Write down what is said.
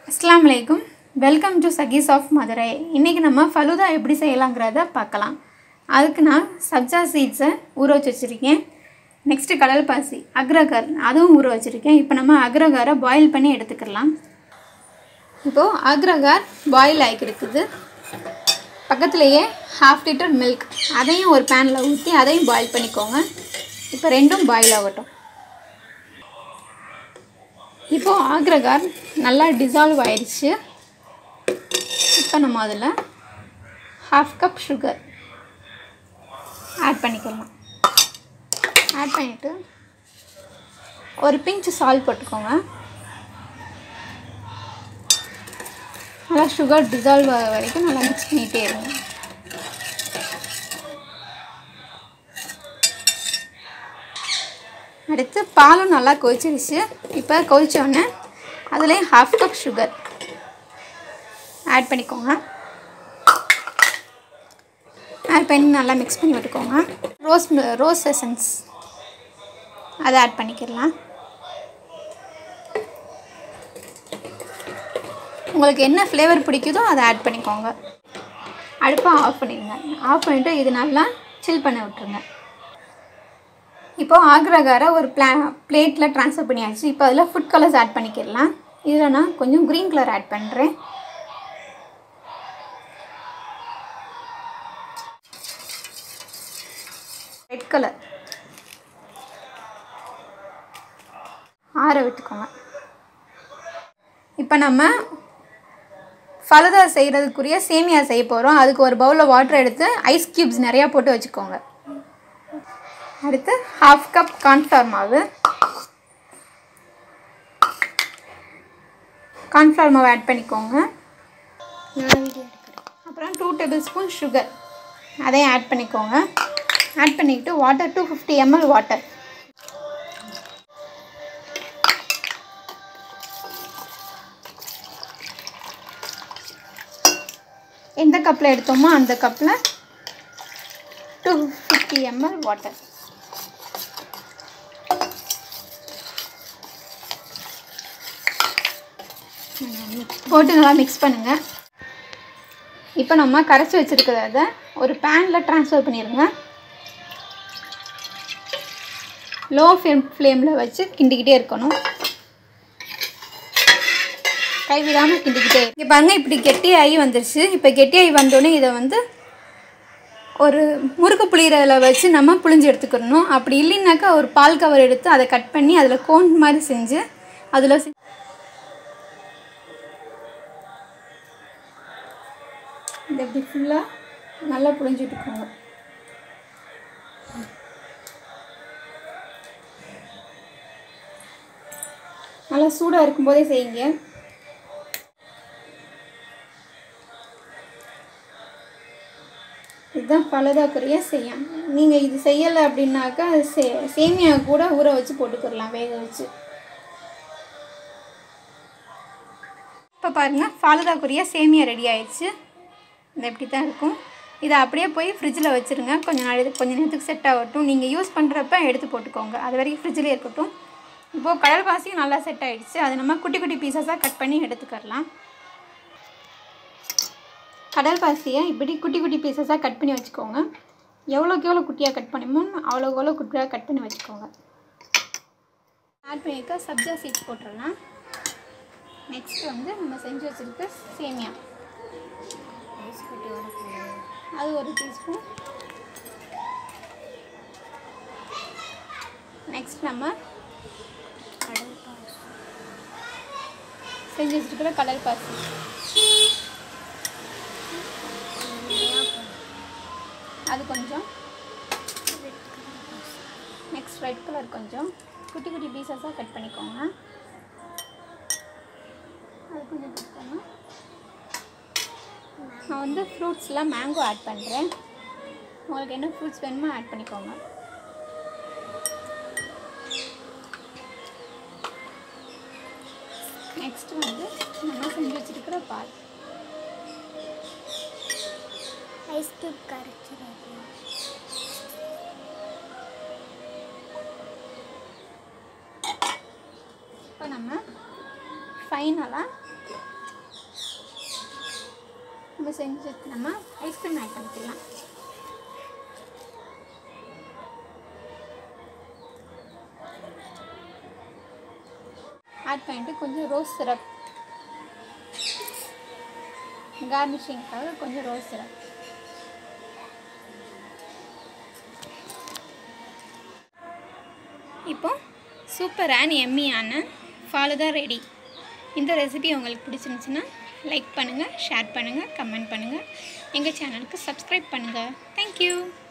அஸ்ஸலாமு அலைக்கும் welcome to சகீஸ் ஆஃப் மதுரை இன்றைக்கி நம்ம ஃபலுதா எப்படி செய்யலாங்கிறத பார்க்கலாம் அதுக்கு நான் சப்ஜா சீட்ஸை ஊற வச்சு வச்சுருக்கேன் நெக்ஸ்ட்டு கடல் பாசி அக்ரகார் அதுவும் ஊற வச்சுருக்கேன் இப்போ நம்ம அக்ரகாரை பாயில் பண்ணி எடுத்துக்கலாம் இப்போது அக்ரகார் பாயில் ஆகி இருக்குது பக்கத்துலேயே ஹாஃப் லிட்டர் மில்க் அதையும் ஒரு பேனில் ஊற்றி அதையும் பாயில் பண்ணிக்கோங்க இப்போ ரெண்டும் பாயில் ஆகட்டும் இப்போது ஆக்ரகார் நல்லா டிசால்வ் ஆயிடுச்சு இப்போ நம்ம அதில் ஹாஃப் கப் சுகர் ஆட் பண்ணிக்கலாம் ஆட் பண்ணிவிட்டு ஒரு பிஞ்ச் சால்ட் போட்டுக்கோங்க நல்லா சுகர் டிசால்வ் ஆகிற வரைக்கும் நல்லா மிக்ஸ் பண்ணிகிட்டே இருங்க அடுத்து பாலும் நல்லா கொதிச்சிருச்சு இப்போ கொதிச்சோடனே அதுலேயும் ஹாஃப் கப் சுகர் ஆட் பண்ணிக்கோங்க ஆட் பண்ணி நல்லா மிக்ஸ் பண்ணி விட்டுக்கோங்க ரோஸ் ரோஸ் எசன்ஸ் அதை ஆட் பண்ணிக்கிடலாம் உங்களுக்கு என்ன ஃப்ளேவர் பிடிக்குதோ அதை ஆட் பண்ணிக்கோங்க அடுப்பை ஆஃப் பண்ணிடுங்க ஆஃப் பண்ணிவிட்டு இது நல்லா சில் பண்ண விட்டுருங்க இப்போது ஆக்ரகாரை ஒரு பிளா பிளேட்டில் ட்ரான்ஸ்ஃபர் பண்ணியாச்சு இப்போ அதில் ஃபுட் கலர்ஸ் ஆட் பண்ணிக்கிடலாம் இதில் நான் கொஞ்சம் க்ரீன் கலர் ஆட் பண்ணுறேன் ரெட் கலர் ஆற விட்டுக்கோங்க இப்போ நம்ம ஃபலதா செய்கிறதுக்குரிய சேமியா செய்ய போகிறோம் அதுக்கு ஒரு பவுலில் வாட்டர் எடுத்து ஐஸ் க்யூப்ஸ் நிறையா போட்டு வச்சுக்கோங்க அடுத்து ஹாஃப் கப் கார்ன்ஃப்ளவர் மாவு கார்ன்ஃப்ளவர் மாவு ஆட் பண்ணிக்கோங்க அப்புறம் டூ டேபிள் ஸ்பூன் சுகர் அதையும் ஆட் பண்ணிக்கோங்க ஆட் பண்ணிக்கிட்டு water two fifty ML water எந்த கப்பில் எடுத்தோமோ அந்த கப்பில் டூ ஃபிஃப்டி எம்எல் வாட்டர் போட்டு நல்லா மிக்ஸ் பண்ணுங்கள் இப்போ நம்ம கரைச்சி வச்சுருக்கிறத ஒரு பேனில் ட்ரான்ஸ்ஃபர் பண்ணிடுங்க லோ ஃப்ளேம் ஃப்ளேமில் வச்சு கிண்டிக்கிட்டே இருக்கணும் கைவிடாமல் கிண்டிக்கிட்டே இங்கே பாருங்கள் இப்படி கெட்டியாகி வந்துருச்சு இப்போ கெட்டியாகி வந்தோடனே இதை வந்து ஒரு முறுக்கு புளியறதில் வச்சு நம்ம புளிஞ்சு எடுத்துக்கிடணும் அப்படி இல்லைன்னாக்கா ஒரு பால் கவர் எடுத்து அதை கட் பண்ணி அதில் கோன் மாதிரி செஞ்சு அதில் இந்த இப்படி ஃபுல்லாக நல்லா புளிஞ்சு விட்டுக்கோங்க நல்லா சூடாக இருக்கும்போதே செய்யுங்க இதுதான் பலதாக்குரிய செய்யும் நீங்கள் இது செய்யலை அப்படின்னாக்கா அது சே சேமியா கூட ஊற வச்சு போட்டுக்கிடலாம் வேக வச்சு இப்போ பாருங்கள் ஃபாலதாக்குரிய சேமியா ரெடி ஆயிடுச்சு இந்த எப்படி தான் இருக்கும் இதை அப்படியே போய் ஃப்ரிட்ஜில் வச்சுருங்க கொஞ்சம் நாள் கொஞ்சம் நேரத்துக்கு செட் ஆகட்டும் நீங்கள் யூஸ் பண்ணுறப்ப எடுத்து போட்டுக்கோங்க அது வரைக்கும் ஃப்ரிட்ஜிலே இருக்கட்டும் இப்போது கடல் பாசியும் நல்லா செட் ஆகிடுச்சு அதை நம்ம குட்டி குட்டி பீசஸாக கட் பண்ணி எடுத்துக்கலாம் கடல் பாசியை இப்படி குட்டி குட்டி பீசஸாக கட் பண்ணி வச்சுக்கோங்க எவ்வளோக்கு எவ்வளோ குட்டியாக கட் பண்ணுமோ அவ்வளோக்கு எவ்வளோ குட்டியாக கட் பண்ணி வச்சுக்கோங்க ஆட் பண்ணியிருக்க சப்ஜா சீட்ஸ் போட்டுடலாம் நெக்ஸ்ட் வந்து நம்ம செஞ்சு வச்சுருக்க சேமியா அது ஒரு டீஸ்பூன் நெக்ஸ்ட் நம்ம செஞ்சு வச்சுருக்கிற கடல் பாசி அது கொஞ்சம் நெக்ஸ்ட் ரெட் கலர் கொஞ்சம் குட்டி குட்டி பீசஸாக கட் பண்ணிக்கோங்க அது கொஞ்சம் கொடுத்தோங்க நான் வந்து ஃப்ரூட்ஸில் மேங்கோ ஆட் பண்ணுறேன் உங்களுக்கு என்ன ஃப்ரூட்ஸ் வேணுமோ ஆட் பண்ணிக்கோங்க நெக்ஸ்ட் வந்து நம்ம செஞ்சு வச்சுருக்கிற பால் ஐஸ் கியூப் கரைச்சிடாது இப்போ நம்ம ஃபைனலாக நம்ம செஞ்சு நம்ம ஐஸ்கிரீம் ஆட் பண்ணிக்கலாம் ஆட் பண்ணிட்டு கொஞ்சம் ரோஸ் சிரப் கார்னிஷிங்காக கொஞ்சம் ரோஸ் சிரப் இப்போ சூப்பர் அண்ட் எம்மியான ஃபாலுதா ரெடி இந்த ரெசிபி உங்களுக்கு பிடிச்சிருந்துச்சுன்னா லைக் பண்ணுங்கள் ஷேர் பண்ணுங்கள் கமெண்ட் பண்ணுங்கள் எங்கள் சேனலுக்கு சப்ஸ்கிரைப் பண்ணுங்கள் தேங்க்யூ